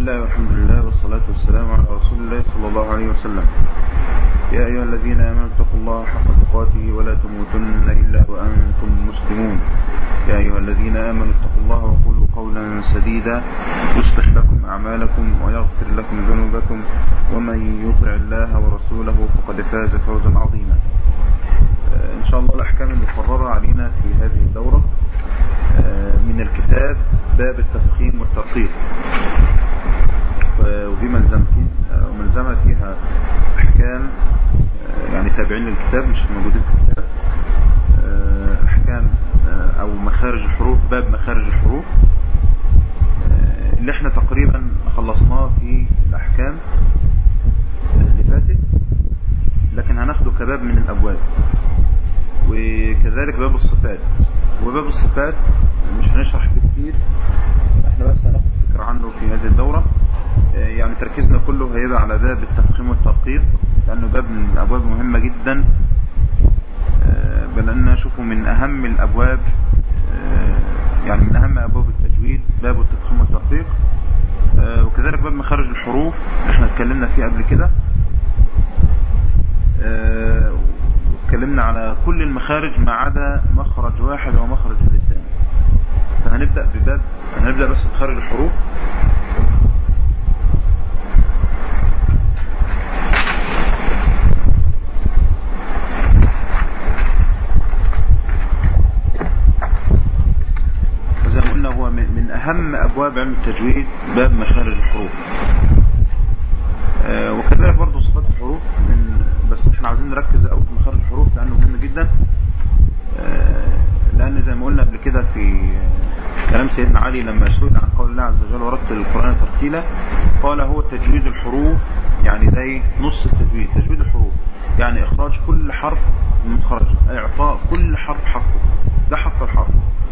الله والحمد لله والصلاة والسلام على رسول الله صلى الله عليه وسلم يا أيها الذين آمنوا اتقوا الله حق تقاته ولا تموتن إلا وأنتم مسلمون يا أيها الذين آمنوا اتقوا الله وقولوا قولا سديدا يصلح لكم أعمالكم ويغفر لكم ذنوبكم ومن يطع الله ورسوله فقد فاز فوزا عظيما إن شاء الله الأحكام المقررة علينا في هذه الدورة من الكتاب باب التفخيم والترقيق وفي ملزمتين وملزمة فيها أحكام يعني تابعين للكتاب مش موجودين في الكتاب أحكام أو مخارج الحروف باب مخارج الحروف اللي احنا تقريبا خلصناه في الأحكام اللي فاتت لكن هناخده كباب من الأبواب وكذلك باب الصفات وباب الصفات مش هنشرح فيه كتير احنا بس هناخد فكرة عنه في هذه الدورة يعني تركيزنا كله هيبقى على باب التفخيم والترقيق لأنه باب من الأبواب مهمة جدا بل أن نشوفه من أهم الأبواب يعني من أهم أبواب التجويد باب التفخيم والترقيق وكذلك باب مخارج الحروف احنا اتكلمنا فيه قبل كده اتكلمنا على كل المخارج ما عدا مخرج واحد هو مخرج اللسان فهنبدأ بباب هنبدأ بس بمخارج الحروف وزي ما قلنا هو من أهم أبواب علم التجويد باب مخارج الحروف وكذلك برضه صفات الحروف من بس احنا عاوزين نركز قوي في مخارج الحروف لانه مهم جدا لان زي ما قلنا قبل كده في كلام سيدنا علي لما سئل عن قول الله عز وجل ورتل القرآن ترتيلا قال هو تجويد الحروف يعني ده ايه نص التجويد تجويد الحروف يعني اخراج كل حرف من مخرج اعطاء كل حرف حقه ده حق الحرف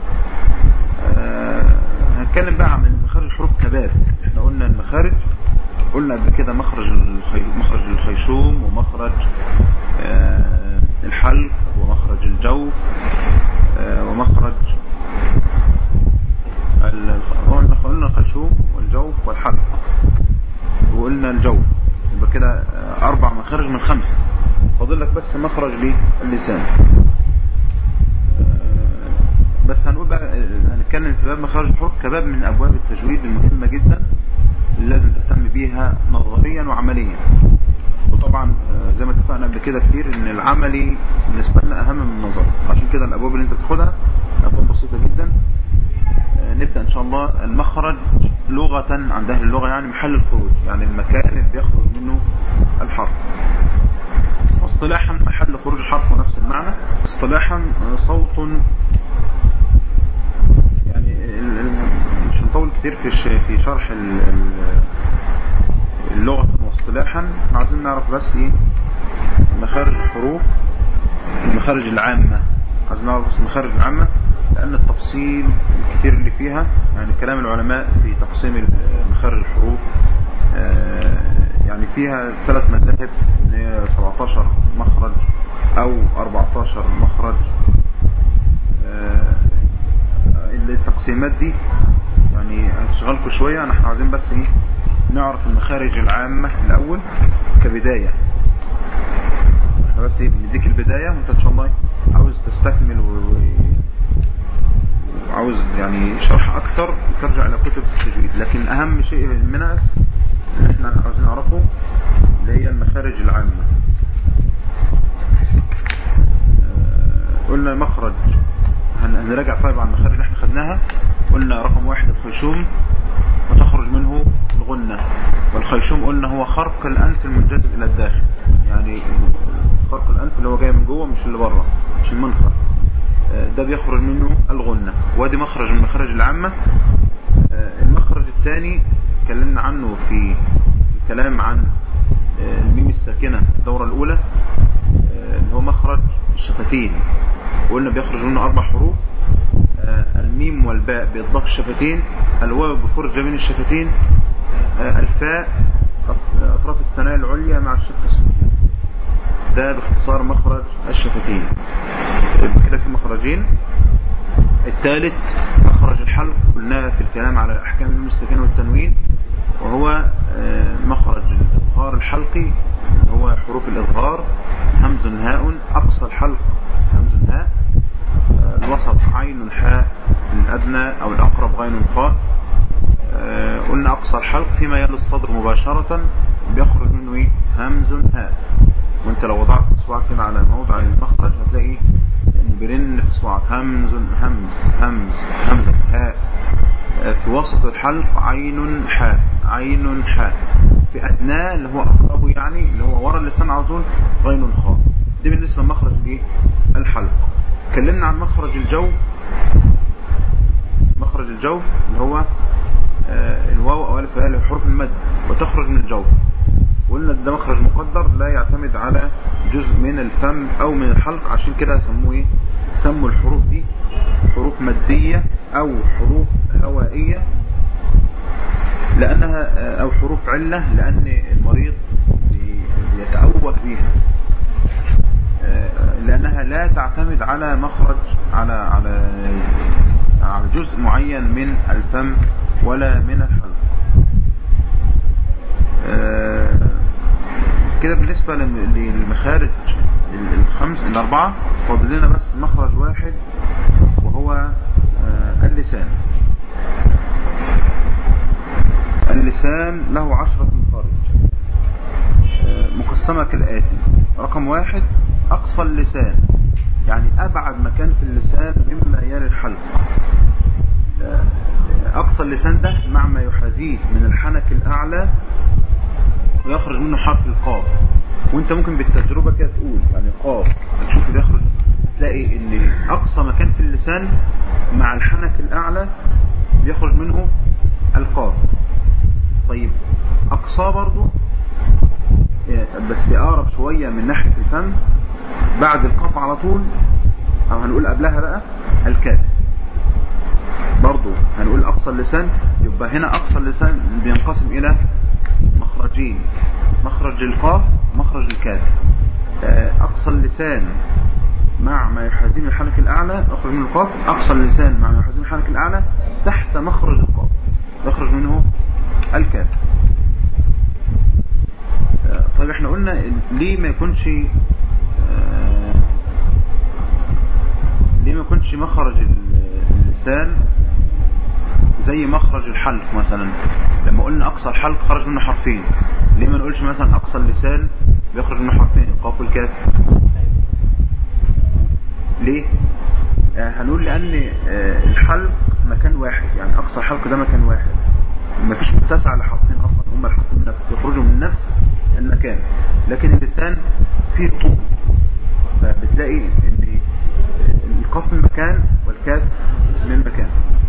هنتكلم بقى عن مخارج الحروف كباب احنا قلنا المخارج قلنا قبل كده مخرج الخي... مخرج الخيشوم ومخرج آه الحلق ومخرج الجوف آه ومخرج ال... قلنا الخيشوم والجوف والحلق وقلنا الجوف يبقى كده آه أربع مخارج من خمسة فاضل لك بس مخرج للسان بس هنقول بقى هنتكلم في باب مخارج الحروف كباب من أبواب التجويد المهمة جدا اللي لازم تهتم بيها نظريا وعمليا وطبعا زي ما اتفقنا قبل كده كتير ان العملي بالنسبة لنا اهم من النظري عشان كده الابواب اللي انت بتاخدها ابواب بسيطة جدا نبدأ ان شاء الله المخرج لغة عند اهل اللغة يعني محل الخروج يعني المكان اللي بيخرج منه الحرف اصطلاحا محل خروج الحرف ونفس المعنى اصطلاحا صوت يعني مش هنطول كتير في في شرح اللغة واصطلاحا احنا عايزين نعرف بس ايه مخارج الحروف المخارج العامة عايزين نعرف بس المخارج العامة لأن التفصيل الكتير اللي فيها يعني كلام العلماء في تقسيم مخارج الحروف يعني فيها ثلاث مذاهب 17 مخرج أو 14 مخرج التقسيمات دي يعني هتشغلكم شوية احنا عايزين بس ايه نعرف المخارج العامة الاول كبداية احنا بس ايه بنديك البداية وانت ان شاء الله عاوز تستكمل و... وعاوز يعني شرح اكتر ترجع الى كتب التجويد لكن اهم شيء منها اللي احنا عاوزين نعرفه اللي هي المخارج العامة قلنا المخرج هنراجع طيب على المخارج اللي احنا خدناها قلنا رقم واحد الخيشوم وتخرج منه الغنة والخيشوم قلنا هو خرق الأنف المنجذب إلى الداخل يعني خرق الأنف اللي هو جاي من جوه مش اللي بره مش المنخر ده بيخرج منه الغنة وادي مخرج من المخارج العامة المخرج الثاني اتكلمنا عنه في الكلام عن الميم الساكنة الدورة الأولى اللي هو مخرج الشفتين وقلنا بيخرج منه أربع حروف الميم والباء بإطلاق الشفتين الواو بفرج بين الشفتين الفاء أطراف الثنايا العليا مع الشفة السفلى ده باختصار مخرج الشفتين يبقى كده في مخرجين الثالث مخرج الحلق قلنا في الكلام على أحكام الميم الساكنة والتنوين وهو أقصى الحلق همز هاء الوسط عين حاء الأدنى أو الأقرب غين خاء قلنا أقصى الحلق فيما يلي الصدر مباشرة بيخرج منه إيه همز هاء وانت لو وضعت صباعك كده على موضع المخرج هتلاقي برن في صباعك همز همز همز همزة هاء في وسط الحلق عين حاء عين حاء في أدناه اللي هو أقربه يعني اللي هو ورا اللسان على طول غين خاء دي بالنسبة لمخرج الايه الحلق اتكلمنا عن مخرج الجوف مخرج الجوف اللي هو آه الواو او الف الف حروف المد وتخرج من الجوف قلنا ده مخرج مقدر لا يعتمد على جزء من الفم او من الحلق عشان كده سموه ايه سموا الحروف دي حروف مادية او حروف هوائية لانها او حروف علة لان المريض بيتأوه بيها لانها لا تعتمد على مخرج على على على جزء معين من الفم ولا من الحلق كده بالنسبة للمخارج الخمس الأربعة فاضل لنا بس مخرج واحد وهو اللسان اللسان له عشرة مخارج مقسمة كالآتي رقم واحد أقصى اللسان يعني أبعد مكان في اللسان مما يلي الحلق أقصى اللسان ده مع ما يحاذيه من الحنك الأعلى ويخرج منه حرف القاف وانت ممكن بالتجربة كده تقول يعني قاف تشوف يخرج تلاقي ان اقصى مكان في اللسان مع الحنك الاعلى بيخرج منه القاف طيب اقصى برضو بس اقرب شوية من ناحية الفم بعد القاف على طول او هنقول قبلها بقى الكاف برضو هنقول اقصى اللسان يبقى هنا اقصى اللسان بينقسم الى مخرجين مخرج القاف مخرج الكاف اقصى اللسان مع ما يحاذيه من الحنك الاعلى يخرج منه القاف اقصى اللسان مع ما يحاذيه من الحنك الاعلى تحت مخرج القاف يخرج منه الكاف طيب احنا قلنا ليه ما يكونش ليه ما يكونش مخرج اللسان زي مخرج الحلق مثلا لما قلنا اقصى الحلق خرج منه حرفين ليه ما نقولش مثلا اقصى اللسان بيخرج منه حرفين القاف والكاف ليه آه هنقول لان آه الحلق مكان واحد يعني اقصى الحلق ده مكان واحد ما فيش متسع لحرفين اصلا هم الحرفين بيخرجوا من نفس المكان لكن اللسان فيه طول فبتلاقي ان القاف من مكان والكاف من مكان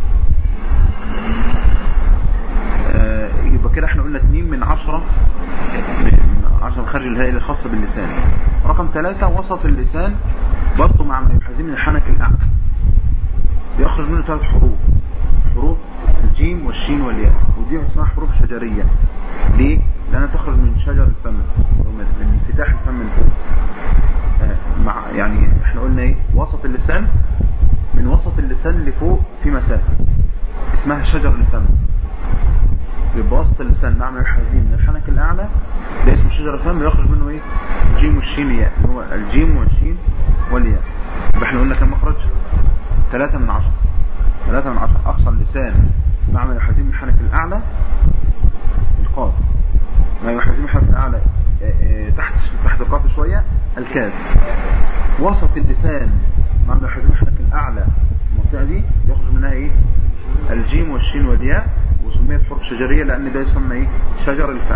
آه يبقى كده احنا قلنا 2 من 10 10 خارج الهائل الخاصة باللسان رقم 3 وسط اللسان برضه مع ما يحاذيه من الحنك الاعلى بيخرج منه ثلاث حروف حروف الجيم والشين والياء ودي اسمها حروف شجرية ليه؟ لأنها تخرج من شجر الفم من انفتاح الفم من فوق آه مع يعني احنا قلنا ايه وسط اللسان من وسط اللسان لفوق في مسافة اسمها شجر الفم يبقى وسط اللسان مع ما يحاذيه من الحنك الأعلى ده اسمه شجر الفم يخرج منه ايه الجيم والشين ياء اللي هو الجيم والشين والياء يبقى احنا قلنا كم مخرج ثلاثة من عشرة ثلاثة من عشرة أقصى اللسان مع ما يحاذيه من الحنك الأعلى القاف ما يحاذيه من الحنك الأعلى تحت تحت القاف شوية الكاف وسط اللسان مع ما يحاذيه من الحنك الأعلى المنطقة دي يخرج منها ايه الجيم والشين والياء وسميت حروف شجرية لأن ده يسمى ايه شجر الفم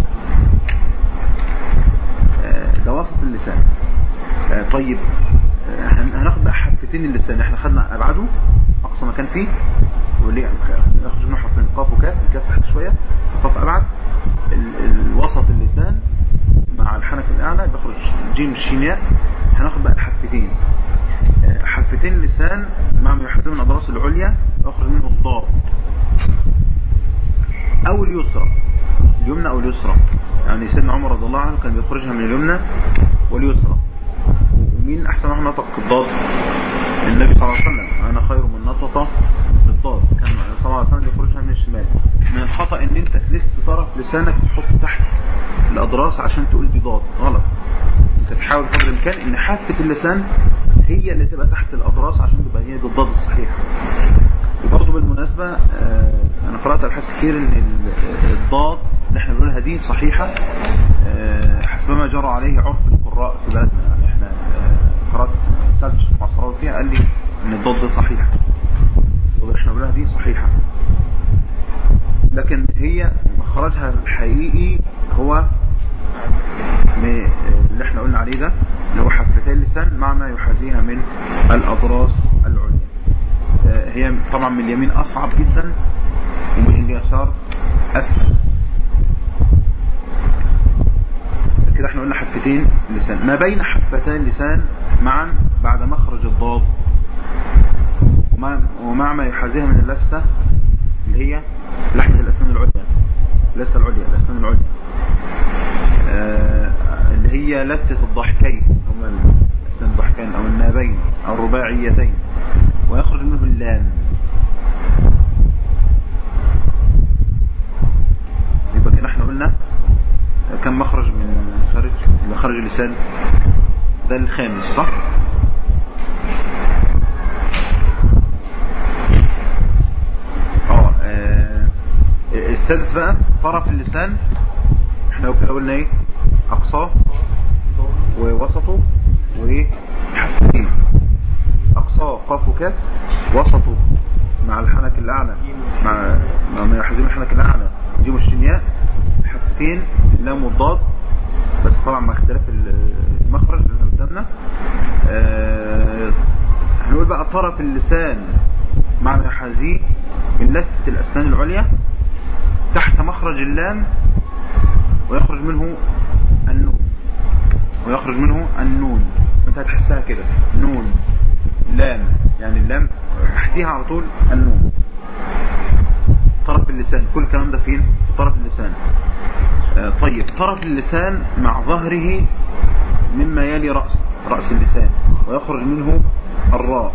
ده وسط اللسان طيب هناخد بقى حرفتين اللسان احنا خدنا ابعاده اقصى مكان فيه وليه ناخد منه حرفين قاف وكاف الكاف تحت شويه قاف ابعد الوسط اللسان مع الحنك الاعلى بيخرج جيم الشينياء هناخد بقى حرفتين حرفتين اللسان مع ما يحذف من الاضراس العليا يخرج منه الضاد او اليسرى اليمنى او اليسرى يعني سيدنا عمر رضي الله عنه كان بيخرجها من اليمنى واليسرى ومين احسن واحد نطق الضاد النبي صلى الله عليه وسلم انا خير من نطق الضاد كان صلى الله عليه وسلم بيخرجها من الشمال من الخطأ ان انت تلف طرف لسانك تحط تحت الاضراس عشان تقول دي ضاد غلط انت تحاول قدر الامكان ان حافة اللسان هي اللي تبقى تحت الاضراس عشان تبقى هي دي الضاد الصحيح وبرضه بالمناسبة آه، انا قرأت ابحاث كتير ان ال- الضاد اللي احنا بنقولها دي صحيحة آه، حسب ما جرى عليه عرف القراء في بلدنا يعني احنا آه، قرأت سألت الشيخ معصراوي فيها قال لي ان الضاد دي صحيح واللي احنا بنقولها دي صحيحة لكن هي مخرجها الحقيقي هو م- اللي احنا قلنا عليه ده اللي هو حفتي اللسان مع ما يحاذيها من الأضراس العليا آه، هي طبعا من اليمين أصعب جدا ومن اليسار أسهل كده احنا قلنا حفتين اللسان ما بين حفتي اللسان معا بعد مخرج الضاد ومع, ومع ما يحاذيها من اللثة اللي هي لحمة الأسنان العليا اللثة العليا الأسنان العليا آه، اللي هي لثة الضحكين هما الأسنان الضحكين أو النابين أو الرباعيتين ويخرج منه اللام يبقى كده احنا قلنا كم مخرج من خارج مخرج اللسان ده الخامس صح اه آه، السادس بقى طرف اللسان احنا كده قلنا ايه اقصاه ووسطه وايه حفتين اقصاه قاف وكاف وسطه مع الحنك الاعلى مع مع ما يحزم الحنك الاعلى جيم والشنياء حفتين اللام والضاد بس طبعا مع اختلاف المخرج اللي قدامنا آه، هنقول بقى طرف اللسان مع ما يحاذيه من لثة الأسنان العليا تحت مخرج اللام ويخرج منه النون ويخرج منه النون انت هتحسها كده نون لام يعني اللام تحتيها على طول النون طرف اللسان كل الكلام ده فين في طرف اللسان آه، طيب طرف اللسان مع ظهره مما يلي رأس رأس اللسان ويخرج منه الراء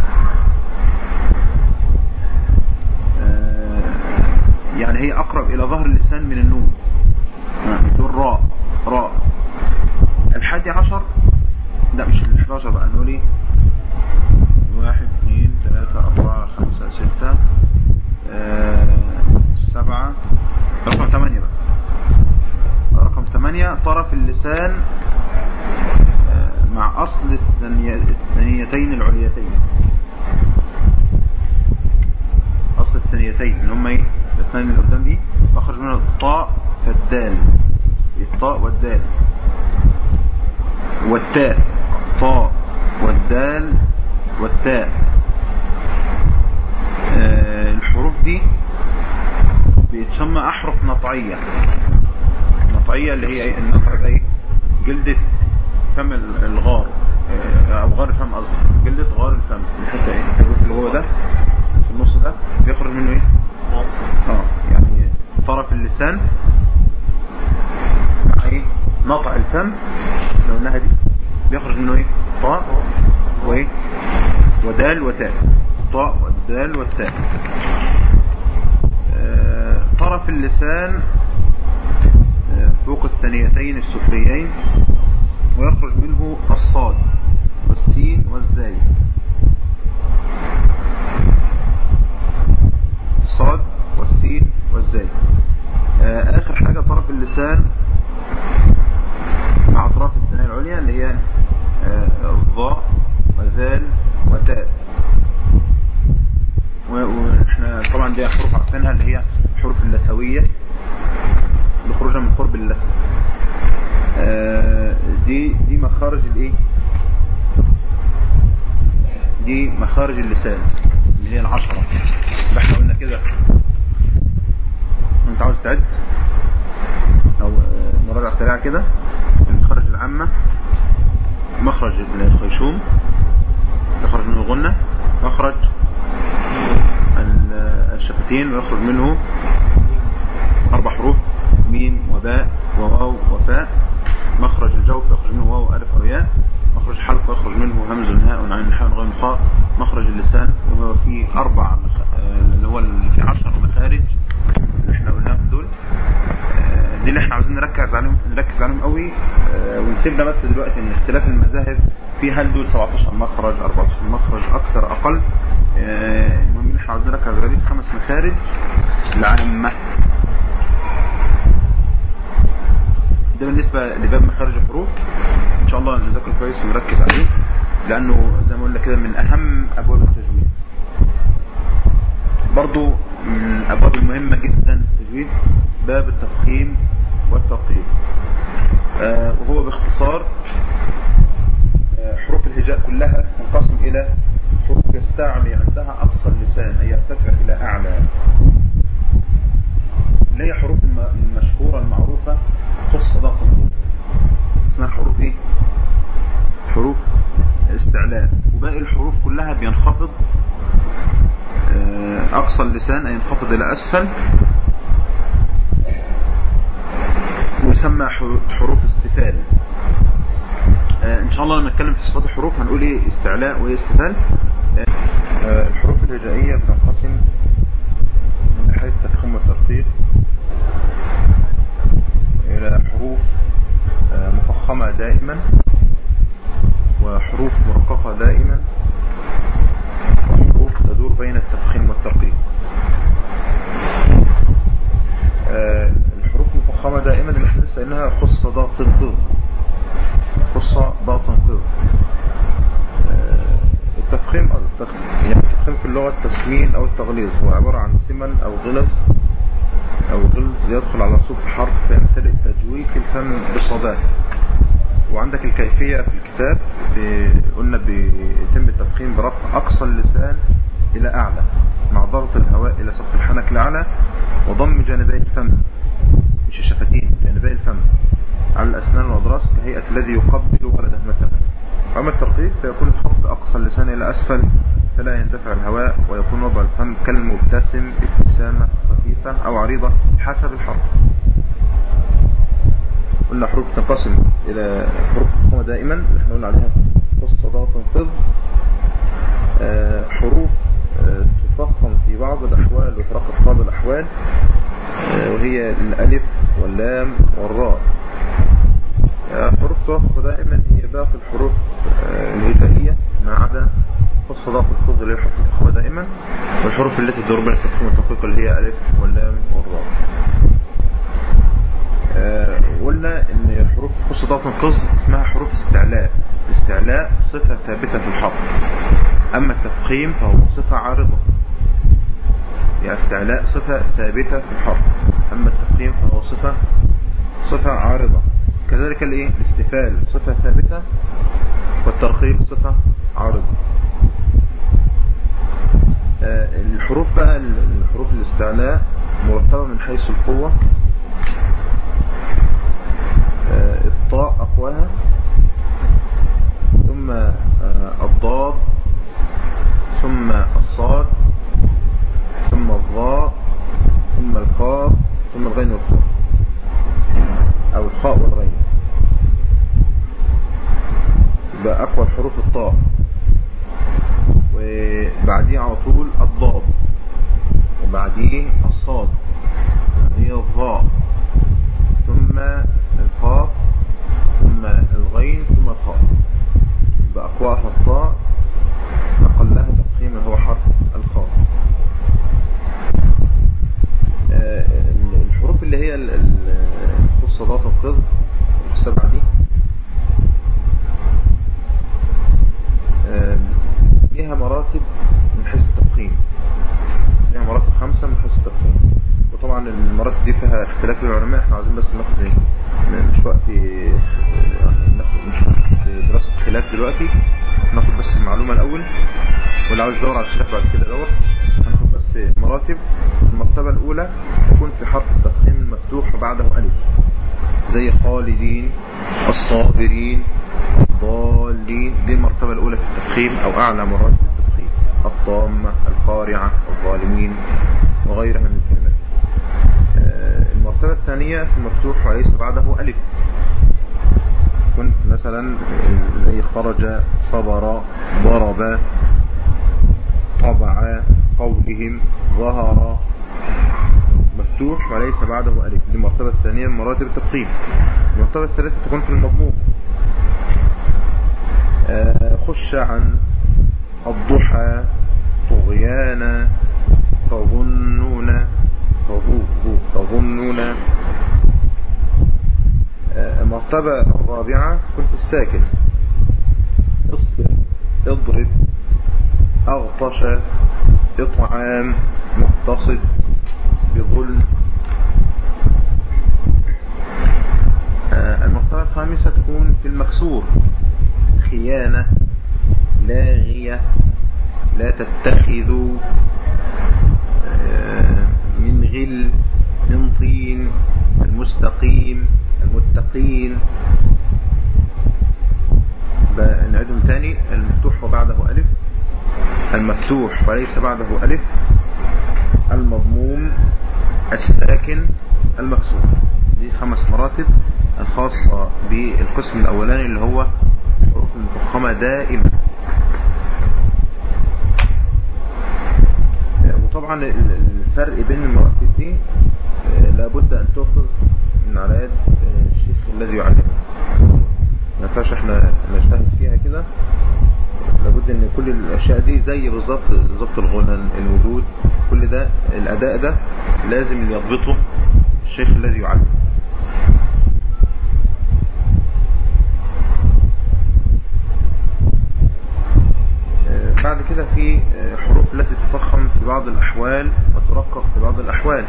آه، يعني هي أقرب إلى ظهر اللسان من النون آه، تقول راء راء الحادي عشر لا مش ال 11 بقى نقول ايه واحد اثنين ثلاثة أربعة خمسة ستة آه، سبعة رقم ثمانية بقى رقم ثمانية طرف اللسان آه، مع أصل الثني- الثنيتين العليتين أصل الثنيتين اللي هم ايه الاثنين اللي قدام دي بخرج منها الطاء فالدال الطاء والدال والتاء طاء والدال والتاء آه، الحروف دي بيتسمى أحرف نطعية نطعية اللي هي ايه النطع ده ايه جلدة فم ال- الغار آه، او غار الفم قصدي جلدة غار الفم الحتة ايه الحروف اللي هو ده في النص ده بيخرج منه ايه اه يعني طرف اللسان مع ايه نطع الفم لو قلناها دي بيخرج منه ايه طاء وايه ودال وتاء طاء والدال والتاء آه، طرف اللسان آه، فوق الثنيتين السفليين ويخرج منه الصاد والسين والزاي الصاد والسين والزاي آه، آخر حاجة طرف اللسان مع أطراف الثنايا العليا اللي هي آه، الضاء وذال وتاء و- واحنا طبعا دي حروف عارفينها اللي هي حروف اللثوية بخروجها من قرب اللثة آه، دي دي مخارج الايه دي مخارج اللسان اللي هي العشرة يبقى احنا قلنا كده انت عاوز تعد او آه، مراجعة سريعة كده المخارج العامة مخرج الخيشوم يخرج منه الغنة مخرج ال- الشفتين ويخرج منه أربع حروف ميم وباء وواو وفاء مخرج الجوف يخرج منه واو ألف أو ياء مخرج الحلق يخرج منه همز هاء عين حاء غين خاء مخرج اللسان وهو فيه أربع مخ- آه، اللي هو اللي فيه عشر مخارج اللي احنا قلناهم دول آه، دي اللي احنا عاوزين نركز نركز عليهم نركز عليهم قوي آه، ونسيبنا بس دلوقتي ان اختلاف المذاهب في هل دول 17 مخرج 14 مخرج اكتر اقل آه، المهم ان احنا عاوزين نركز على خمس مخارج العامة ده بالنسبة لباب مخارج الحروف ان شاء الله نذاكر كويس ونركز عليه لانه زي ما قلنا كده من اهم ابواب التجويد برضو من الابواب المهمة جدا في التجويد باب التفخيم والترقيق آه وهو باختصار آه حروف الهجاء كلها تنقسم الى حروف يستعلي عندها اقصى اللسان اي يرتفع الى اعلى اللي هي حروف المشهورة المعروفة خص ضغط الحروف اسمها حروف ايه حروف استعلاء وباقي الحروف كلها بينخفض اقصى اللسان اي ينخفض الى اسفل ويسمى حروف استفال ان شاء الله لما نتكلم في صفات الحروف هنقول ايه استعلاء وايه استفال الحروف الهجائية بتنقسم من ناحية التفخيم والترقيق إلى حروف مفخمة دائما وحروف مرققة دائما وحروف تدور بين التفخيم والترقيق الحروف المفخمة دائما اللي احنا لسه قلناها خص ضغط القذ خص ضغط القذ التفخيم يعني التفخيم في اللغة التسمين او التغليظ هو عبارة عن سمن او غلظ او غلظ يدخل على صوت الحرف فيمتلئ تجويف الفم بصداه وعندك الكيفية في الكتاب قلنا بيتم التفخيم برفع اقصى اللسان الى اعلى مع ضغط الهواء الى سقف الحنك الاعلى وضم جانبي الفم مش الشفتين جانبي الفم على الاسنان والاضراس كهيئة الذي يقبل ولده مثلا أما الترقيق فيكون خفض أقصى اللسان إلى أسفل فلا يندفع الهواء ويكون وضع الفم كالمبتسم ابتسامة خفيفة أو عريضة حسب الحرف قلنا حروف تنقسم إلى حروف مفخمة دائما اللي احنا قلنا عليها خص ضغط انقذ حروف تفخم في بعض الأحوال وترقق في بعض الأحوال وهي الألف واللام والراء حروف توقف دائما هي باقي الحروف الهجائية ما عدا خص ضغط الخض اللي هي الحروف المفخمة دائما والحروف التي تدور بين التفخيم والترقيق اللي هي ألف واللام والراء قلنا ان حروف خص ضغط القص اسمها حروف استعلاء الاستعلاء صفة ثابتة في الحرف اما التفخيم فهو صفة عارضة يعني استعلاء صفة ثابتة في الحرف اما التفخيم فهو صفة صفة عارضة كذلك الايه الاستفال صفة ثابتة والترقيق صفة عارضة آه الحروف بقى الحروف الاستعلاء مرتبة من حيث القوة آه الطاء أقواها ثم آه الضاد ثم الصاد ثم الضاء ثم القاف ثم الغين والخاء او الخاء والغين يبقى اقوى الحروف الطاء وبعديه على طول الضاد وبعديه الصاد وبعديه الضاء ثم القاف ثم الغين ثم الخاء يبقى اقواها الطاء اقلها تفخيما هو حرف الخاء الحروف اللي هي الصدات القذ السبعة دي ليها مراتب من حيث التفخيم ليها مراتب خمسة من حيث التفخيم وطبعا المراتب دي فيها اختلاف للعلماء احنا عايزين بس ناخد مش وقت يعني ناخد مش وقت دراسة خلاف دلوقتي ناخد بس المعلومة الاول واللي عاوز يدور على الخلاف بعد كده دور هناخد بس مراتب المرتبة الاولى تكون في حرف التفخيم المفتوح وبعده الف زي خالدين الصابرين الضالين دي المرتبة الأولى في التفخيم أو أعلى مراتب التفخيم الطامة القارعة الظالمين وغيرها من الكلمات المرتبة الثانية في المفتوح وليس بعده ألف كنت مثلا زي خرج صبر ضرب طبع قولهم ظهر مفتوح وليس بعده ألف دي المرتبة الثانية من مراتب التفخيم المرتبة الثالثة تكون في المضموم آه، خش عن الضحى طغيانا تظنون تظنون آه، المرتبة الرابعة تكون في الساكن اصبر اضرب اغطش اطعام مقتصد بظلم آه، المرتبة الخامسة تكون في المكسور خيانة لاغية لا تتخذوا آه، من غل من طين المستقيم المتقين نعيدهم تاني المفتوح وبعده ألف المفتوح وليس بعده ألف المضموم الساكن المكسور دي خمس مراتب الخاصة بالقسم الأولاني اللي هو الحروف المفخمة دائما وطبعا الفرق بين المراتب دي لابد أن تأخذ من على يد الشيخ الذي يعلمها ما ينفعش احنا نجتهد فيها كده لابد ان كل الاشياء دي زي بالظبط بالظبط الغنى الودود كل ده الاداء ده لازم يضبطه الشيخ الذي يعلم بعد كده في حروف التي تفخم في بعض الأحوال وترقق في بعض الأحوال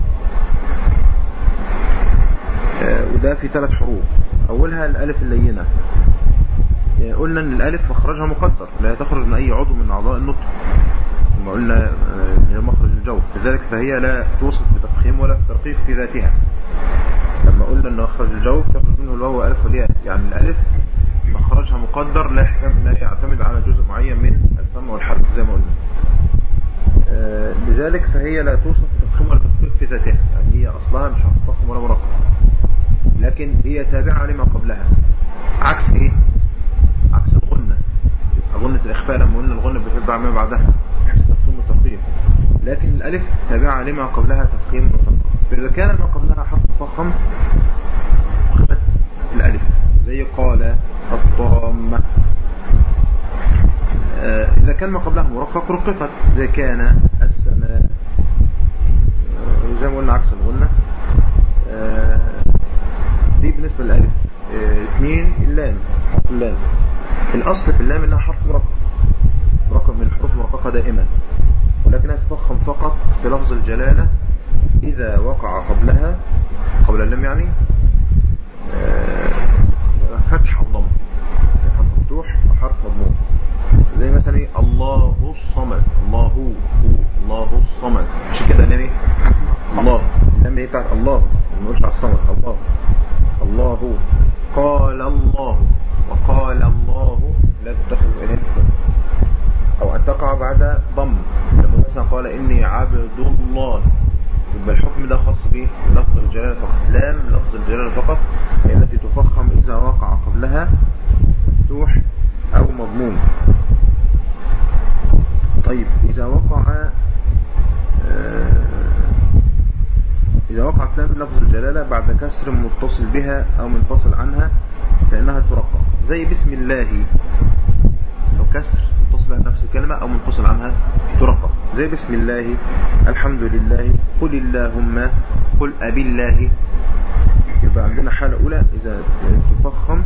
وده في ثلاث حروف أولها الألف اللينة قلنا أن الألف مخرجها مقدر لا تخرج من أي عضو من أعضاء النطق ثم قلنا هي مخرج الجوف لذلك فهي لا توصف بتفخيم ولا بترقيق في ذاتها لما قلنا أن مخرج الجوف يخرج منه الواو والألف والياء يعني الألف مخرجها مقدر لا لا يعتمد على جزء معين من الفم والحرف زي ما قلنا لذلك فهي لا توصف بتفخيم ولا تفخيم في ذاتها يعني هي أصلها مش هتفخم ولا مرقم لكن هي تابعة لما قبلها عكس ايه عكس الغنة غنة الإخفاء لما قلنا الغنة بتتبع ما بعدها عكس تفخيم والتفخيم لكن الألف تابعة لما قبلها تفخيم وتفخيم فإذا كان ما قبلها حرف فخم فخمت الألف زي قال الطامة آه إذا كان ما قبلها مرقق رققت زي كان السماء آه زي ما قلنا عكس الغنة آه دي بالنسبة للألف اثنين اللام حرف اللام الأصل في اللام إنها حرف مرقق مرقق من الحروف المرققة دائما ولكنها تفخم فقط في لفظ الجلالة إذا وقع قبلها قبل اللام يعني فتح الضم حرف مفتوح وحرف مضموم زي مثلا الله الصمد الله هو الله الصمد مش كده لامي الله لامي بتاعت الله ما نقولش على الصمد الله الله قال الله وقال الله لا تتخذ إليه أو أن تقع بعد ضم لما مثلا قال إني عبد الله يبقى الحكم ده خاص به لفظ الجلالة فقط لام لفظ الجلالة فقط هي التي تفخم إذا وقع قبلها مفتوح أو مضموم طيب إذا وقع إذا وقعت لام لفظ الجلالة بعد كسر متصل بها أو منفصل عنها فإنها ترقق زي بسم الله لو كسر متصل بها نفس الكلمة أو منفصل عنها ترقق زي بسم الله الحمد لله قل اللهم قل أبي الله يبقى عندنا حالة أولى إذا تفخم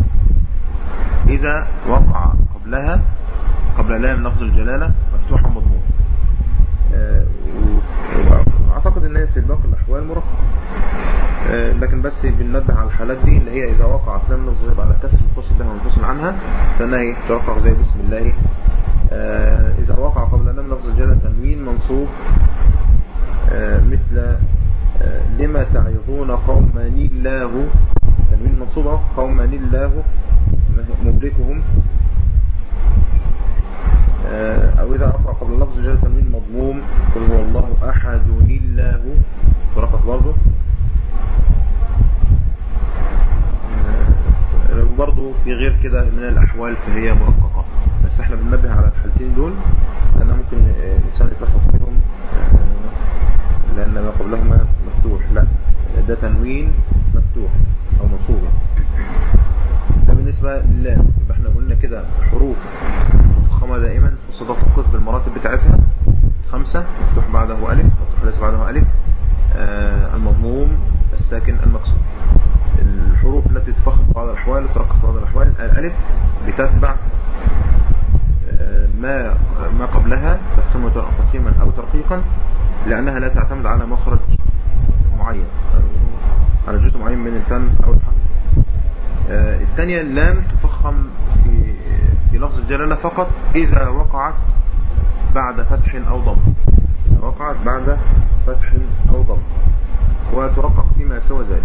إذا وقع قبلها قبل لام لفظ الجلالة مفتوحة مضمون واعتقد ان هي في باقي الاحوال مرقق لكن بس بننبه على الحالات دي اللي هي اذا وقعت لام لفظ على كسر متصل بها ومنفصل عنها فانها ترقق زي بسم الله اذا وقع قبل لام لفظ الجلالة تنوين منصوب مثل لما تعظون قوما الله تنوين منصوبة قوما الله مدركهم او اذا وقع قبل لفظ الجلالة تنوين مضموم قل هو الله احد الله ترقق برضه برضه في غير كده من الاحوال فهي مرققة بس احنا بننبه على الحالتين دول لانها ممكن الانسان يتلخبط فيهم لأن ما قبلهما مفتوح لا ده تنوين مفتوح أو منصوب ده بالنسبة لله يبقى احنا قلنا كده حروف مفخمة دائما خصوصا تفقد بالمراتب بتاعتها خمسة مفتوح بعده ألف مفتوح ليس بعده ألف آه المضموم الساكن المكسور الحروف التي تفخم في بعض الأحوال وترقص في بعض الأحوال الألف بتتبع ما ما قبلها تفخيما تفخيما أو ترقيقا لأنها لا تعتمد على مخرج معين على جزء معين من الفم أو الحرف الثانية اللام تفخم في في لفظ الجلالة فقط إذا وقعت بعد فتح أو ضم وقعت بعد فتح أو ضم وترقق فيما سوى ذلك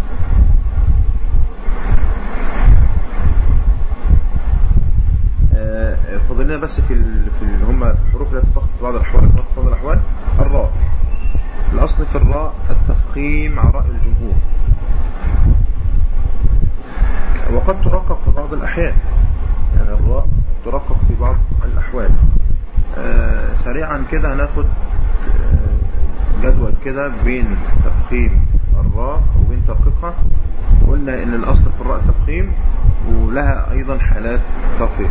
فضلنا بس في ال... في اللي هم الحروف التي تفخم في بعض الأحوال في بعض الأحوال الراء الأصل في الراء التفخيم على رأي الجمهور وقد ترقق في بعض الأحيان يعني الراء ترقق في بعض الأحوال آه سريعا كده هناخد آه جدول كده بين تفخيم الراء وبين ترقيقها قلنا ان الأصل في الراء التفخيم ولها أيضا حالات ترقيق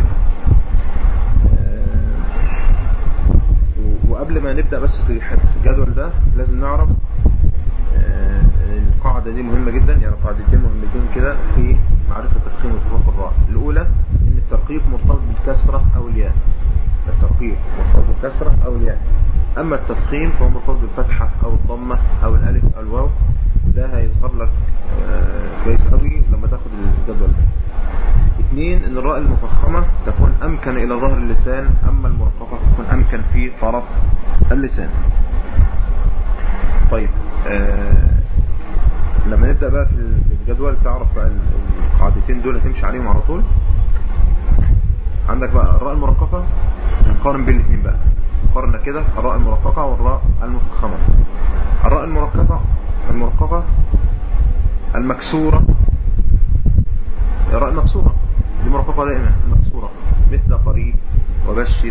وقبل ما نبدأ بس في الجدول ده لازم نعرف القاعدة دي مهمة جدا يعني قاعدتين مهمتين كده في معرفة تفخيم وتفاق الراء الأولى ان الترقيق مرتبط بالكسرة أو الياء الترقيق مرتبط بالكسرة أو الياء أما التفخيم فهو مرتبط بالفتحة أو الضمة أو الألف أو الواو ده هيظهر لك كويس قوي لما تاخد الجدول ده اثنين ان الراء المفخمة تكون امكن الى ظهر اللسان اما المرققة تكون امكن في طرف اللسان طيب آه لما نبدأ بقى في الجدول تعرف بقى القاعدتين دول هتمشي عليهم على طول عندك بقى الراء المرققة هنقارن بين الاثنين بقى قارنا كده الراء المرققة والراء المفخمة الراء المرققة المرققة المكسورة الراء المكسورة دي مرققة دائما المكسورة مثل قريب وبشر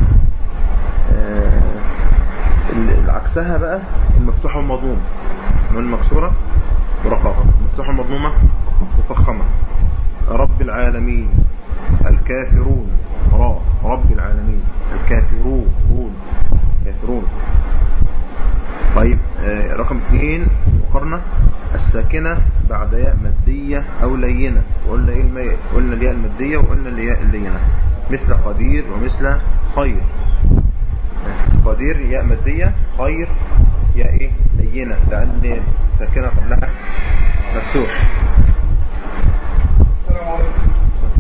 آه عكسها بقى المفتوحة والمضمومة المكسورة مرققة المفتوحة والمضمومة مفخمة رب العالمين الكافرون راء رب العالمين الكافرون رون كافرون طيب آه رقم اثنين المقارنة الساكنة بعد ياء مادية أو لينة قلنا إيه المي... قلنا الياء المادية وقلنا الياء اللينة مثل قدير ومثل خير قدير ياء مادية خير ياء إيه لينة لأن ساكنة قبلها مفتوح السلام عليكم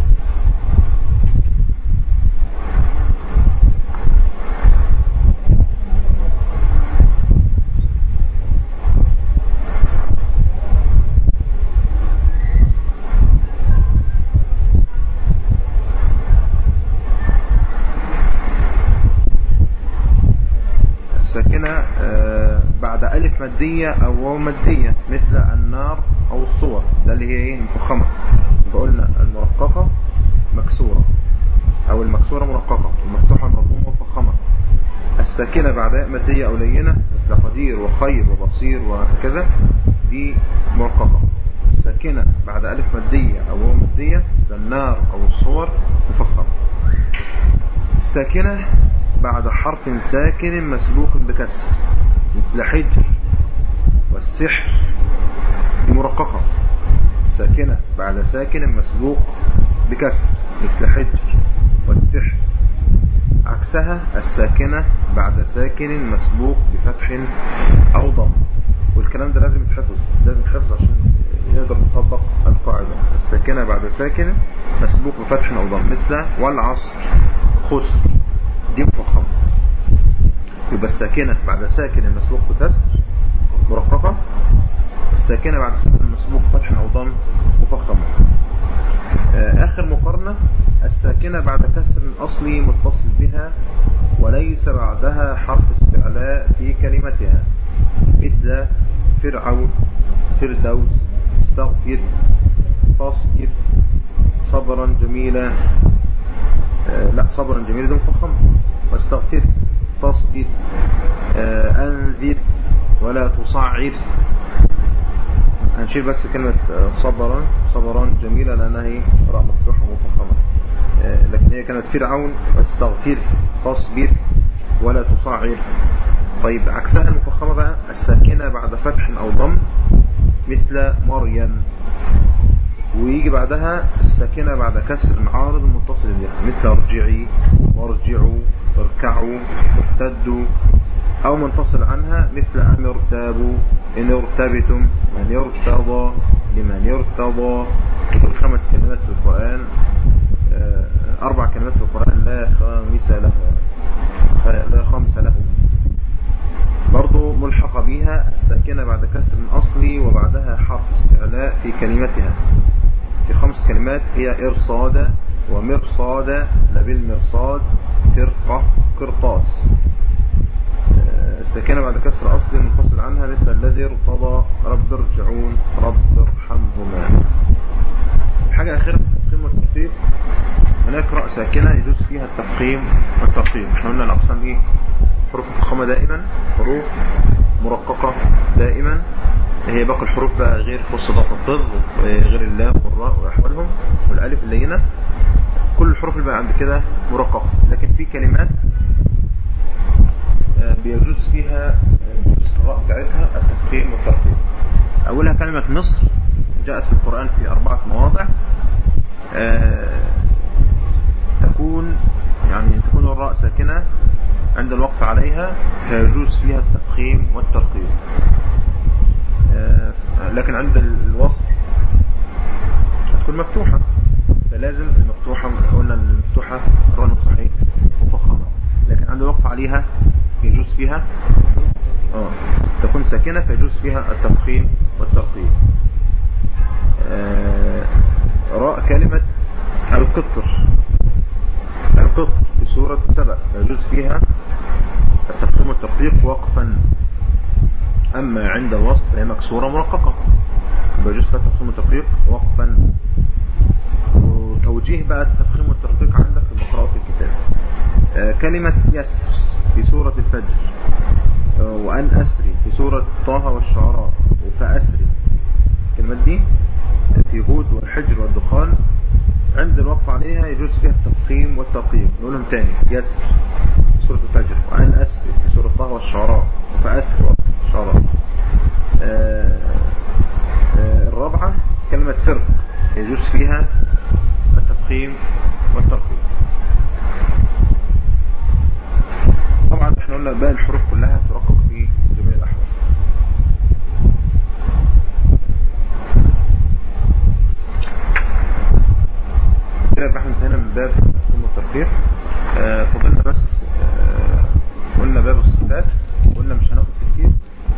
مادية أو واو مادية مثل النار أو الصور ده اللي هي ايه مفخمة قلنا المرققة مكسورة أو المكسورة مرققة المفتوحة مضمومة مفخمة الساكنة بعد ياء مادية أو لينة مثل قدير وخير وبصير وهكذا دي مرققة الساكنة بعد ألف مادية أو واو مادية مثل النار أو الصور مفخمة الساكنة بعد حرف ساكن مسبوق بكسر مثل حجر والسحر دي مرققة الساكنة بعد ساكن مسبوق بكسر مثل حجر والسحر عكسها الساكنة بعد ساكن مسبوق بفتح أو ضم والكلام ده لازم يتحفظ لازم يتحفظ عشان نقدر نطبق القاعدة الساكنة بعد ساكن مسبوق بفتح أو ضم مثل والعصر خسر دي مفخمة يبقى الساكنة بعد ساكن المسبوق بكسر مرققة الساكنة بعد ساكن المسبوق فتح أو ضم مفخمة آخر مقارنة الساكنة بعد كسر أصلي متصل بها وليس بعدها حرف استعلاء في كلمتها مثل فرعون فردوس استغفر فاصبر صبرا جميلا آه لا صبرا جميلا ده مفخم واستغفر فاصبر آه انذر ولا تصعر هنشيل بس كلمة صبرا صبرا جميلة لأنها هي راء مفتوحة ومفخمة لكن هي كانت فرعون واستغفر فاصبر ولا تصعر طيب عكسها المفخمة بقى الساكنة بعد فتح أو ضم مثل مريم ويجي بعدها الساكنة بعد كسر عارض متصل بها مثل ارجعي وارجعوا اركعوا ارتدوا او منفصل عنها مثل ام ارتابوا ان ارتبتم من يرتضى لمن يرتضى دول خمس كلمات في القرآن اربع كلمات في القرآن لا خامس له لا خامس له برضو ملحقة بها الساكنة بعد كسر أصلي وبعدها حرف استعلاء في كلمتها في خمس كلمات هي إرصاد ومرصاد لبالمرصاد فرقة قرطاس الساكنة بعد كسر أصلي منفصل عنها مثل الذي ارتضى رب ارجعون رب ارحمهما حاجة أخيرة في التفخيم والترقيق هنقرأ ساكنة يجوز فيها التفخيم والترقيق احنا قلنا الأقسام ايه حروف مفخمة دائما حروف مرققة دائما هي باقي الحروف بقى غير فص ضغط الضغ غير اللام والراء وأحوالهم والألف اللينة كل الحروف اللي بقى عند كده مرققة لكن في كلمات بيجوز فيها بيجوز في الراء بتاعتها التفخيم والترقيق أولها كلمة مصر جاءت في القرآن في أربعة مواضع تكون يعني تكون الراء ساكنة عند الوقف عليها فيجوز فيها التفخيم والترقيق لكن عند الوصل هتكون مفتوحة فلازم المفتوحة قلنا ان المفتوحة الراء المفتوحة مفخمة لكن عند الوقف عليها يجوز فيها اه تكون ساكنة فيجوز فيها التفخيم والترقيق آه راء كلمة القطر القطر في سورة سبأ يجوز فيها التفخيم والترقيق وقفا أما عند الوصف فهي مكسورة مرققة يجوز فيها التفخيم والترقيق وقفا وتوجيه بقى التفخيم والترقيق عندك في المقرأة في الكتاب آه كلمة يسر في سورة الفجر آه وأن أسري في سورة طه والشعراء وفأسري الكلمات دي في هود والحجر والدخان عند الوقف عليها يجوز فيها التفخيم والترقيق نقولهم تاني يسر في سورة الفجر وأن أسري في سورة طه والشعراء وفأسري والشعراء آه آه الرابعة كلمة فرق يجوز فيها التفخيم والترقيق طبعا احنا قلنا باقي الحروف كلها ترقق في جميع الأحوال كده يبقى احنا انتهينا من باب التفخيم والترقيق آه فضلنا بس آه قلنا باب الصفات قلنا مش هناخد فيه كتير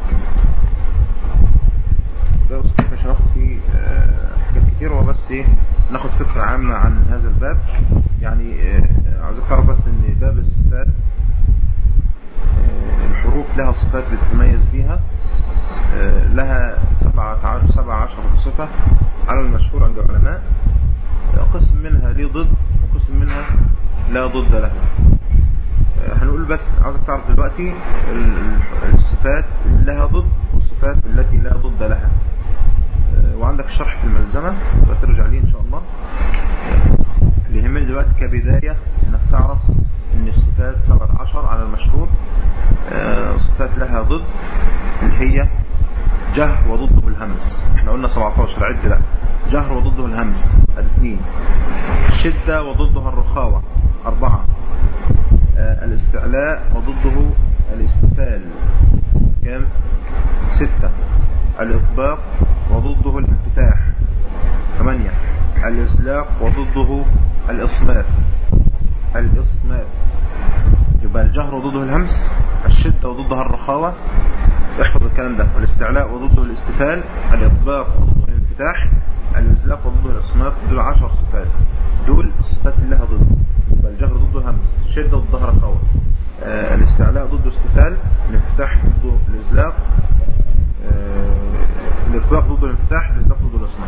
باب الصفات مش هناخد فيه آه حاجات كتير هو بس ايه ناخد فكرة عامة عن هذا الباب يعني عاوزك تعرف بس ان باب الصفات الحروف لها صفات بتتميز بيها لها سبعة سبعة عشر صفة على المشهور عند العلماء قسم منها ليه ضد وقسم منها لا ضد له هنقول بس عاوزك تعرف دلوقتي الصفات اللي لها ضد والصفات التي لا ضد لها وعندك الشرح في الملزمة ترجع ليه ان شاء الله اللي يهمني دلوقتي كبداية انك تعرف ان الصفات 17 على المشهور صفات لها ضد اللي هي جه وضده الهمس احنا قلنا 17 عد لا جهر وضده الهمس الاثنين الشدة وضدها الرخاوة أربعة الاستعلاء وضده الاستفال كام ستة الإطباق وضده الانفتاح ثمانية الإسلاق وضده الإصمات الإصمات يبقى الجهر وضده الهمس الشدة وضدها الرخاوة احفظ الكلام ده الاستعلاء وضده الاستفال الإطباق وضده الانفتاح الإزلاق وضده الإصمات دول عشر صفات دول الصفات اللي لها ضد يبقى الجهر ضده همس الشدة ضدها رخاوة آه الاستعلاء ضده استفال الانفتاح ضده الإزلاق آه الإطباق ضده الانفتاح الإزلاق ضده الإصمات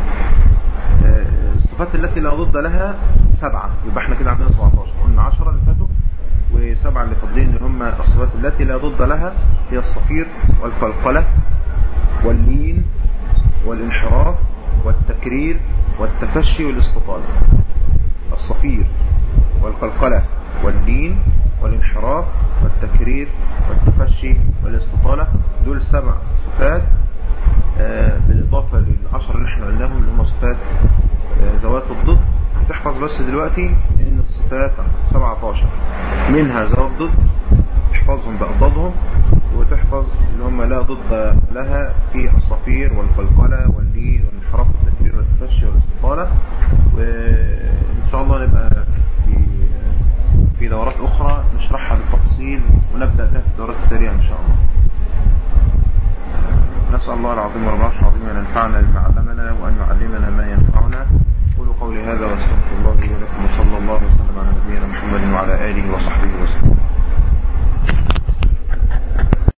آه الصفات التي لا ضد لها سبعة يبقى احنا كده عندنا 17 قلنا 10 اللي فاتوا وسبعة اللي فاضلين اللي هم الصفات التي لا ضد لها هي الصفير والقلقلة واللين والانحراف والتكرير والتفشي والاستطالة الصفير والقلقلة واللين والانحراف والتكرير والتفشي والاستطالة دول سبع صفات آه، بالإضافة للعشر اللي احنا قلناهم اللي هم صفات آه، ذوات الضد تحفظ بس دلوقتي ان الصفات 17 منها ذوات ضد تحفظهم بأضدادهم وتحفظ اللي هم لا ضد لها في الصفير والقلقلة واللين والانحراف والتكرير والتفشي والاستطالة وإن شاء الله نبقى في في دورات أخرى نشرحها بالتفصيل ونبدأ بها في الدورات التالية إن شاء الله نسأل الله العظيم والعرش العظيم أن ينفعنا بما علمنا وأن يعلمنا ما ينفعنا